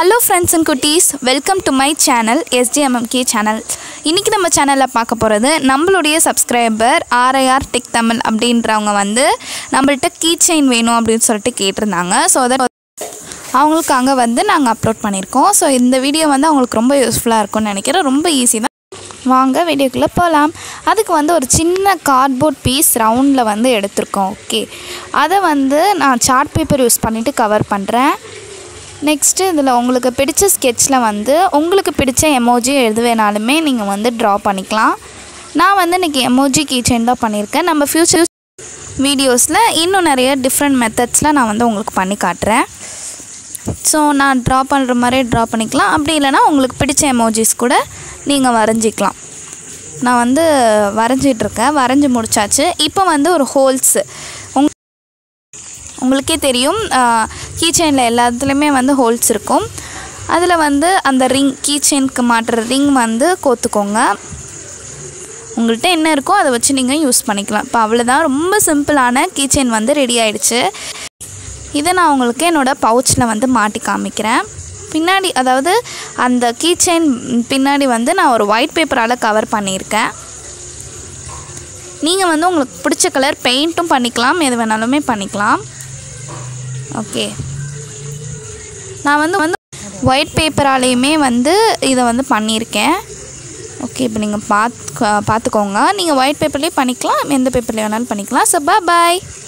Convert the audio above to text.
hello friends and குட்டீஸ் welcome to my channel STMMK channel இன்றைக்கி நம்ம சேனலில் பார்க்க போகிறது நம்மளுடைய சப்ஸ்கிரைபர் ஆர்ஐஆர் டெக் தமிழ் அப்படின்றவங்க வந்து நம்மள்ட்ட கீ செயின் வேணும் அப்படின்னு சொல்லிட்டு கேட்டிருந்தாங்க ஸோ அதை அவங்களுக்காக வந்து நாங்கள் அப்லோட் பண்ணியிருக்கோம் ஸோ இந்த வீடியோ வந்து அவங்களுக்கு ரொம்ப யூஸ்ஃபுல்லாக இருக்கும்னு நினைக்கிறேன் ரொம்ப ஈஸி தான் வாங்க வீடியோக்குள்ளே போகலாம் அதுக்கு வந்து ஒரு சின்ன கார்ட்போர்ட் பீஸ் ரவுண்டில் வந்து எடுத்திருக்கோம் ஓகே அதை வந்து நான் சார்ட் பேப்பர் யூஸ் பண்ணிவிட்டு கவர் பண்ணுறேன் நெக்ஸ்ட்டு இதில் உங்களுக்கு பிடிச்ச ஸ்கெட்சில் வந்து உங்களுக்கு பிடிச்ச எமோஜி எது வேணாலுமே நீங்கள் வந்து ட்ரா பண்ணிக்கலாம் நான் வந்து இன்றைக்கி எமோஜி கீச்சைன் தான் பண்ணியிருக்கேன் நம்ம ஃப்யூச்சர் வீடியோஸில் இன்னும் நிறைய டிஃப்ரெண்ட் மெத்தட்ஸில் நான் வந்து உங்களுக்கு பண்ணி காட்டுறேன் ஸோ நான் ட்ரா பண்ணுற மாதிரி ட்ரா பண்ணிக்கலாம் அப்படி இல்லைனா உங்களுக்கு பிடிச்ச எமோஜிஸ் கூட நீங்கள் வரைஞ்சிக்கலாம் நான் வந்து வரைஞ்சிட்ருக்கேன் வரைஞ்சி முடிச்சாச்சு இப்போ வந்து ஒரு ஹோல்ஸு உங் உங்களுக்கே தெரியும் கீ செயினில் எல்லாத்துலேயுமே வந்து ஹோல்ஸ் இருக்கும் அதில் வந்து அந்த ரிங் கீ செயினுக்கு மாட்டுற ரிங் வந்து கோத்துக்கோங்க உங்கள்கிட்ட என்ன இருக்கோ அதை வச்சு நீங்கள் யூஸ் பண்ணிக்கலாம் இப்போ அவ்வளோதான் ரொம்ப சிம்பிளான கீ செயின் வந்து ரெடி ஆயிடுச்சு இதை நான் உங்களுக்கு என்னோடய பவுச்சில் வந்து மாட்டி காமிக்கிறேன் பின்னாடி அதாவது அந்த கீ செயின் பின்னாடி வந்து நான் ஒரு ஒயிட் பேப்பரால் கவர் பண்ணியிருக்கேன் நீங்கள் வந்து உங்களுக்கு பிடிச்ச கலர் பெயிண்ட்டும் பண்ணிக்கலாம் எது வேணாலுமே பண்ணிக்கலாம் ஓகே நான் வந்து வந்து ஒயிட் பேப்பராலேயுமே வந்து இதை வந்து பண்ணியிருக்கேன் ஓகே இப்போ நீங்கள் பார்த்து பார்த்துக்கோங்க நீங்கள் ஒயிட் பேப்பர்லேயே பண்ணிக்கலாம் எந்த பேப்பர்லேயே வேணாலும் பண்ணிக்கலாம் ஸோ பாய்